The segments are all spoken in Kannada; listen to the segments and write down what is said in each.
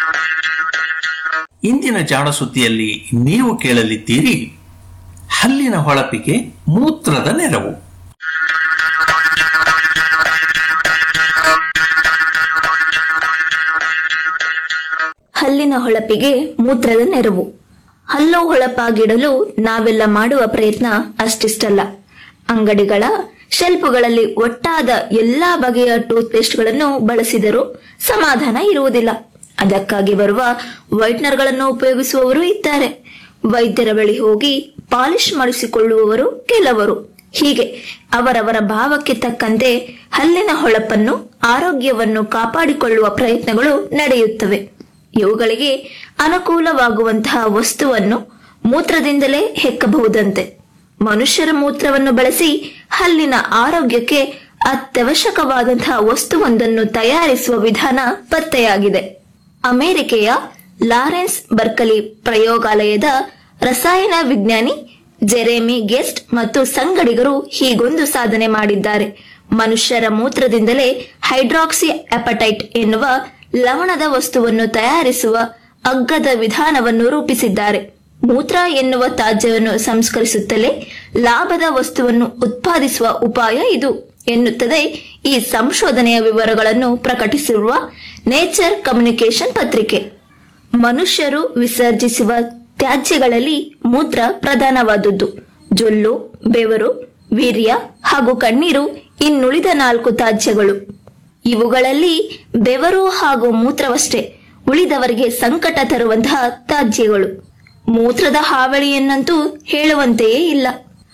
ಇಂದಿನ ಜಾಣ ಸುದ್ದಿಯಲ್ಲಿ ನೀವು ಕೇಳಲಿದ್ದೀರಿ ಹಲ್ಲಿನ ಹೊಳಪಿಗೆ ಮೂತ್ರದ ನೆರವು ಹಲ್ಲಿನ ಹೊಳಪಿಗೆ ಮೂತ್ರದ ನೆರವು ಹಲ್ಲು ಹೊಳಪಾಗಿಡಲು ನಾವೆಲ್ಲ ಮಾಡುವ ಪ್ರಯತ್ನ ಅಷ್ಟಿಷ್ಟಲ್ಲ ಅಂಗಡಿಗಳ ಶೆಲ್ಫುಗಳಲ್ಲಿ ಒಟ್ಟಾದ ಎಲ್ಲಾ ಬಗೆಯ ಟೂತ್ ಪೇಸ್ಟ್ಗಳನ್ನು ಬಳಸಿದರೂ ಸಮಾಧಾನ ಇರುವುದಿಲ್ಲ ಅದಕ್ಕಾಗಿ ಬರುವ ವೈಟ್ನರ್ಗಳನ್ನು ಉಪಯೋಗಿಸುವವರು ಇದ್ದಾರೆ ವೈದ್ಯರ ಬಳಿ ಹೋಗಿ ಪಾಲಿಶ್ ಮಾಡಿಸಿಕೊಳ್ಳುವವರು ಕೆಲವರು ಹೀಗೆ ಅವರವರ ಭಾವಕ್ಕೆ ತಕ್ಕಂತೆ ಹಲ್ಲಿನ ಹೊಳಪನ್ನು ಆರೋಗ್ಯವನ್ನು ಕಾಪಾಡಿಕೊಳ್ಳುವ ಪ್ರಯತ್ನಗಳು ನಡೆಯುತ್ತವೆ ಇವುಗಳಿಗೆ ಅನುಕೂಲವಾಗುವಂತಹ ವಸ್ತುವನ್ನು ಮೂತ್ರದಿಂದಲೇ ಹೆಕ್ಕಬಹುದಂತೆ ಮನುಷ್ಯರ ಮೂತ್ರವನ್ನು ಬಳಸಿ ಹಲ್ಲಿನ ಆರೋಗ್ಯಕ್ಕೆ ಅತ್ಯವಶ್ಯಕವಾದಂತಹ ವಸ್ತುವೊಂದನ್ನು ತಯಾರಿಸುವ ವಿಧಾನ ಪತ್ತೆಯಾಗಿದೆ ಅಮೆರಿಕೆಯ ಲಾರೆನ್ಸ್ ಬರ್ಕಲಿ ಪ್ರಯೋಗಾಲಯದ ರಸಾಯನ ವಿಜ್ಞಾನಿ ಜೆರೆಮಿ ಗೆಸ್ಟ್ ಮತ್ತು ಸಂಗಡಿಗರು ಹೀಗೊಂದು ಸಾಧನೆ ಮಾಡಿದ್ದಾರೆ ಮನುಷ್ಯರ ಮೂತ್ರದಿಂದಲೇ ಹೈಡ್ರಾಕ್ಸಿ ಅಪಟೈಟ್ ಎನ್ನುವ ಲವಣದ ವಸ್ತುವನ್ನು ತಯಾರಿಸುವ ಅಗ್ಗದ ವಿಧಾನವನ್ನು ರೂಪಿಸಿದ್ದಾರೆ ಮೂತ್ರ ಎನ್ನುವ ತ್ಯಾಜ್ಯವನ್ನು ಸಂಸ್ಕರಿಸುತ್ತಲೇ ಲಾಭದ ವಸ್ತುವನ್ನು ಉತ್ಪಾದಿಸುವ ಉಪಾಯ ಇದು ಎನ್ನುತ್ತದೆ ಈ ಸಂಶೋಧನೆಯ ವಿವರಗಳನ್ನು ಪ್ರಕಟಿಸಿರುವ ನೇಚರ್ ಕಮ್ಯುನಿಕೇಶನ್ ಪತ್ರಿಕೆ ಮನುಷ್ಯರು ವಿಸರ್ಜಿಸುವ ತ್ಯಾಜ್ಯಗಳಲ್ಲಿ ಮೂತ್ರ ಪ್ರಧಾನವಾದುದು ಜೊಲ್ಲು ಬೆವರು ವೀರ್ಯ ಹಾಗೂ ಕಣ್ಣೀರು ಇನ್ನುಳಿದ ನಾಲ್ಕು ತ್ಯಾಜ್ಯಗಳು ಇವುಗಳಲ್ಲಿ ಬೆವರು ಹಾಗೂ ಮೂತ್ರವಷ್ಟೇ ಉಳಿದವರಿಗೆ ಸಂಕಟ ತರುವಂತಹ ತ್ಯಾಜ್ಯಗಳು ಮೂತ್ರದ ಹಾವಳಿಯನ್ನಂತೂ ಹೇಳುವಂತೆಯೇ ಇಲ್ಲ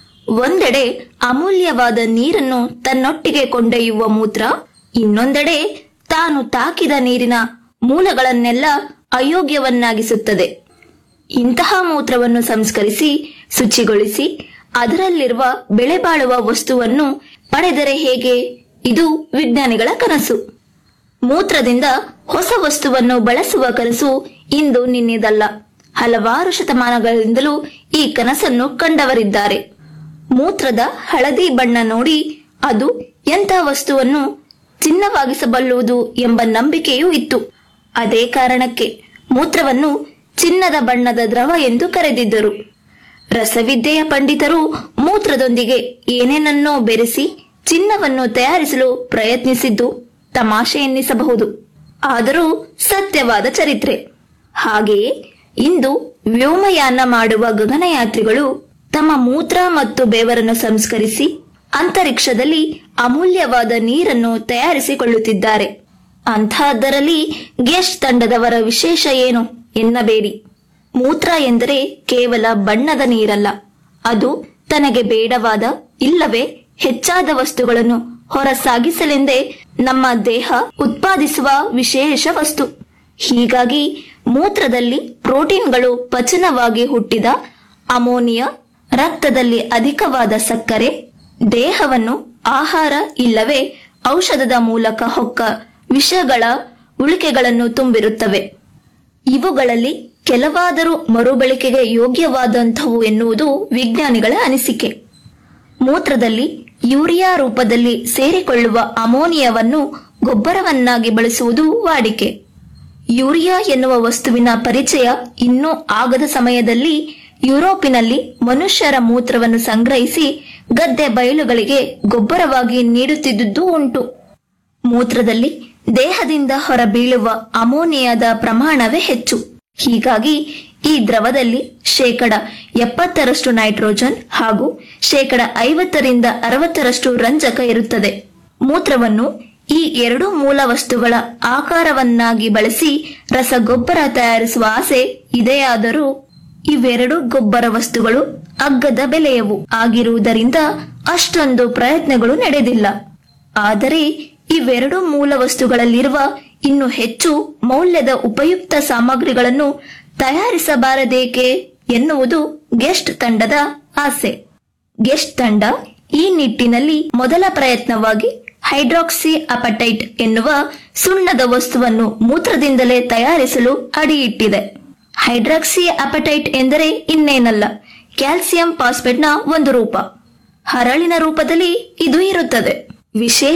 ಒಂದೆಡೆ ಅಮೂಲ್ಯವಾದ ನೀರನ್ನು ತನ್ನೊಟ್ಟಿಗೆ ಕೊಂಡೊಯ್ಯುವ ಮೂತ್ರ ಇನ್ನೊಂದೆಡೆ ತಾನು ತಾಕಿದ ನೀರಿನ ಮೂಲಗಳನ್ನೆಲ್ಲ ಅಯೋಗ್ಯವನ್ನಾಗಿಸುತ್ತದೆ ಇಂತಹ ಮೂತ್ರವನ್ನು ಸಂಸ್ಕರಿಸಿ ಶುಚಿಗೊಳಿಸಿ ಅದರಲ್ಲಿರುವ ಬೆಲೆಬಾಳುವ ವಸ್ತುವನ್ನು ಪಡೆದರೆ ಹೇಗೆ ಇದು ವಿಜ್ಞಾನಿಗಳ ಕನಸು ಮೂತ್ರದಿಂದ ಹೊಸ ವಸ್ತುವನ್ನು ಬಳಸುವ ಕನಸು ಇಂದು ನಿನ್ನೆದಲ್ಲ ಹಲವಾರು ಶತಮಾನಗಳಿಂದಲೂ ಈ ಕನಸನ್ನು ಕಂಡವರಿದ್ದಾರೆ ಮೂತ್ರದ ಹಳದಿ ಬಣ್ಣ ನೋಡಿ ಅದು ಎಂಥ ವಸ್ತುವನ್ನು ಚಿನ್ನವಾಗಿಸಬಲ್ಲುವುದು ಎಂಬ ನಂಬಿಕೆಯೂ ಇತ್ತು ಅದೇ ಕಾರಣಕ್ಕೆ ಮೂತ್ರವನ್ನು ಚಿನ್ನದ ಬಣ್ಣದ ದ್ರವ ಎಂದು ಕರೆದಿದ್ದರು ರಸವಿದ್ಯೆಯ ಪಂಡಿತರು ಮೂತ್ರದೊಂದಿಗೆ ಏನೇನನ್ನೋ ಬೆರೆಸಿ ಚಿನ್ನವನ್ನು ತಯಾರಿಸಲು ಪ್ರಯತ್ನಿಸಿದ್ದು ತಮಾಷೆ ಎನ್ನಿಸಬಹುದು ಆದರೂ ಸತ್ಯವಾದ ಚರಿತ್ರೆ ಹಾಗೆಯೇ ಇಂದು ವ್ಯೋಮಯಾನ ಮಾಡುವ ಗಗನಯಾತ್ರಿಗಳು ತಮ್ಮ ಮೂತ್ರ ಮತ್ತು ಬೆವರನ್ನು ಸಂಸ್ಕರಿಸಿ ಅಂತರಿಕ್ಷದಲ್ಲಿ ಅಮೂಲ್ಯವಾದ ನೀರನ್ನು ತಯಾರಿಸಿಕೊಳ್ಳುತ್ತಿದ್ದಾರೆ ಅಂತಹದ್ದರಲ್ಲಿ ಗೆಸ್ಟ್ ತಂಡದವರ ವಿಶೇಷ ಏನು ಎನ್ನಬೇಡಿ ಮೂತ್ರ ಎಂದರೆ ಕೇವಲ ಬಣ್ಣದ ನೀರಲ್ಲ ಅದು ತನಗೆ ಬೇಡವಾದ ಇಲ್ಲವೇ ಹೆಚ್ಚಾದ ವಸ್ತುಗಳನ್ನು ಹೊರಸಾಗಿಸಲೆಂದೇ ನಮ್ಮ ದೇಹ ಉತ್ಪಾದಿಸುವ ವಿಶೇಷ ವಸ್ತು ಹೀಗಾಗಿ ಮೂತ್ರದಲ್ಲಿ ಪ್ರೋಟೀನ್ಗಳು ಪಚನವಾಗಿ ಹುಟ್ಟಿದ ಅಮೋನಿಯಾ ರಕ್ತದಲ್ಲಿ ಅಧಿಕವಾದ ಸಕ್ಕರೆ ದೇಹವನ್ನು ಆಹಾರ ಇಲ್ಲವೇ ಔಷಧದ ಮೂಲಕ ಹೊಕ್ಕ ವಿಷಗಳ ಉಳಿಕೆಗಳನ್ನು ತುಂಬಿರುತ್ತವೆ ಇವುಗಳಲ್ಲಿ ಕೆಲವಾದರೂ ಮರುಬಳಕೆಗೆ ಯೋಗ್ಯವಾದಂಥವು ಎನ್ನುವುದು ವಿಜ್ಞಾನಿಗಳ ಅನಿಸಿಕೆ ಮೂತ್ರದಲ್ಲಿ ಯೂರಿಯಾ ರೂಪದಲ್ಲಿ ಸೇರಿಕೊಳ್ಳುವ ಅಮೋನಿಯಾವನ್ನು ಗೊಬ್ಬರವನ್ನಾಗಿ ಬಳಸುವುದು ವಾಡಿಕೆ ಯೂರಿಯಾ ಎನ್ನುವ ವಸ್ತುವಿನ ಪರಿಚಯ ಇನ್ನೂ ಆಗದ ಸಮಯದಲ್ಲಿ ಯುರೋಪಿನಲ್ಲಿ ಮನುಷ್ಯರ ಮೂತ್ರವನ್ನು ಸಂಗ್ರಹಿಸಿ ಗದ್ದೆ ಬಯಲುಗಳಿಗೆ ಗೊಬ್ಬರವಾಗಿ ನೀಡುತ್ತಿದ್ದುದು ಉಂಟು ಮೂತ್ರದಲ್ಲಿ ದೇಹದಿಂದ ಹೊರಬೀಳುವ ಅಮೋನಿಯಾದ ಪ್ರಮಾಣವೇ ಹೆಚ್ಚು ಹೀಗಾಗಿ ಈ ದ್ರವದಲ್ಲಿ ಶೇಕಡ ಎಪ್ಪತ್ತರಷ್ಟು ನೈಟ್ರೋಜನ್ ಹಾಗೂ ಶೇಕಡ ಐವತ್ತರಿಂದ ಅರವತ್ತರಷ್ಟು ರಂಜಕ ಇರುತ್ತದೆ ಮೂತ್ರವನ್ನು ಈ ಎರಡು ಮೂಲ ವಸ್ತುಗಳ ಆಕಾರವನ್ನಾಗಿ ಬಳಸಿ ರಸಗೊಬ್ಬರ ತಯಾರಿಸುವ ಆಸೆ ಇದೆಯಾದರೂ ಇವೆರಡು ಗೊಬ್ಬರ ವಸ್ತುಗಳು ಅಗ್ಗದ ಬೆಲೆಯವು ಆಗಿರುವುದರಿಂದ ಅಷ್ಟೊಂದು ಪ್ರಯತ್ನಗಳು ನಡೆದಿಲ್ಲ ಆದರೆ ಇವೆರಡು ಮೂಲ ವಸ್ತುಗಳಲ್ಲಿರುವ ಇನ್ನು ಹೆಚ್ಚು ಮೌಲ್ಯದ ಉಪಯುಕ್ತ ಸಾಮಗ್ರಿಗಳನ್ನು ತಯಾರಿಸಬಾರದೇಕೆ ಎನ್ನುವುದು ಗೆಸ್ಟ್ ತಂಡದ ಆಸೆ ಗೆಸ್ಟ್ ತಂಡ ಈ ನಿಟ್ಟಿನಲ್ಲಿ ಮೊದಲ ಪ್ರಯತ್ನವಾಗಿ ಹೈಡ್ರಾಕ್ಸಿ ಅಪಟೈಟ್ ಎನ್ನುವ ಸುಣ್ಣದ ವಸ್ತುವನ್ನು ಮೂತ್ರದಿಂದಲೇ ತಯಾರಿಸಲು ಅಡಿಯಿಟ್ಟಿದೆ ಹೈಡ್ರಾಕ್ಸಿ ಅಪಟೈಟ್ ಎಂದರೆ ಇನ್ನೇನಲ್ಲ ಕ್ಯಾಲ್ಸಿಯಂ ಫಾಸ್ಫೇಟ್ನ ಒಂದು ರೂಪ ಹರಳಿನ ರೂಪದಲ್ಲಿ ಇದು ಇರುತ್ತದೆ ವಿಶೇಷ